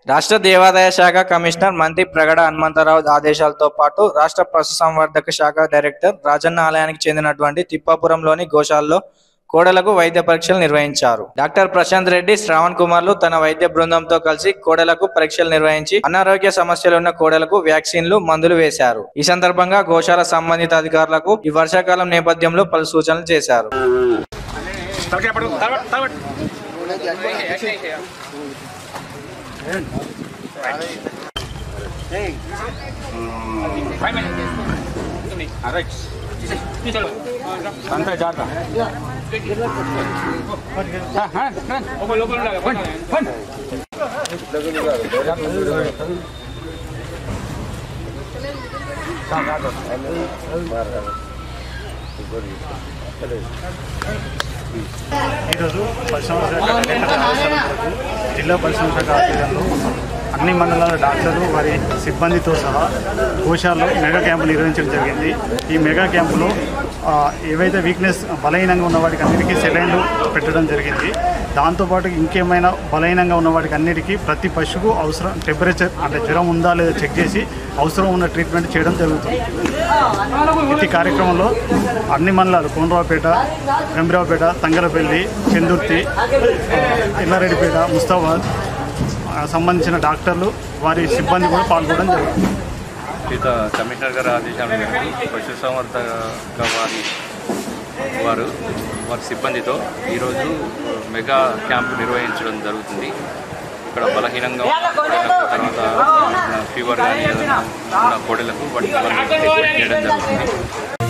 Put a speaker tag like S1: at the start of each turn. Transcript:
S1: రాష్ట్ర దేవాదాయ శాఖ కమిషనర్ మంత్రి ప్రగడ హనుమంతరావు ఆదేశాలతో పాటు రాష్ట్ర పశుసంవర్ధక శాఖ డైరెక్టర్ రాజన్న ఆలయానికి చెందినటువంటి తిప్పాపురంలోని గోశాలలో కోడలకు వైద్య పరీక్షలు నిర్వహించారు డాక్టర్ ప్రశాంత్ రెడ్డి శ్రావణ్ కుమార్లు తన వైద్య బృందంతో కలిసి కోడలకు పరీక్షలు నిర్వహించి అనారోగ్య సమస్యలున్న కోడలకు వ్యాక్సిన్లు మందులు వేశారు ఈ సందర్భంగా గోశాల సంబంధిత అధికారులకు ఈ వర్షాకాలం నేపథ్యంలో పలు సూచనలు చేశారు
S2: అంతా జాగ్రత్త
S3: ఈరోజు పరిశ్రమ శాఖ డైరెక్టర్ అవసరాలకు జిల్లా పరిశ్రమ శాఖ ఆధ్వర్యంలో అన్ని మండలాల డాక్టర్లు వారి సిబ్బందితో సహా గోశాలలో మెగా క్యాంపు నిర్వహించడం జరిగింది ఈ మెగా క్యాంపులో ఆ, ఏవైతే వీక్నెస్ బలహీనంగా ఉన్న వాటికి అన్నిటికీ సెలైన్లు పెట్టడం జరిగింది దాంతోపాటు ఇంకేమైనా బలహీనంగా ఉన్న వాటికి అన్నిటికీ ప్రతి పశువుకు అవసరం టెంపరేచర్ అంటే జ్వరం ఉందా లేదా చెక్ చేసి అవసరం ఉన్న ట్రీట్మెంట్ చేయడం జరుగుతుంది ప్రతి కార్యక్రమంలో అన్ని మండలాలు కోనరావుపేట గంభీరావుపేట తంగలపల్లి చందుర్తి ఆ, ఎల్లారెడ్డిపేట ముస్తాబాద్ ఆ, సంబంధించిన డాక్టర్లు వారి సిబ్బంది కూడా పాల్గొనడం జరుగుతుంది
S4: సీత కమిషనర్ గారి ఆదేశాల మేరకు పశుసంవర్ధక వారి వారు వారి సిబ్బందితో ఈరోజు మెగా క్యాంప్ నిర్వహించడం జరుగుతుంది ఇక్కడ బలహీనంగా ఉన్న కోడెలకు, తర్వాత ఫీవర్ కానీ ఏదైనా ఉన్న కోడెలకు వాటికి చేయడం జరుగుతుంది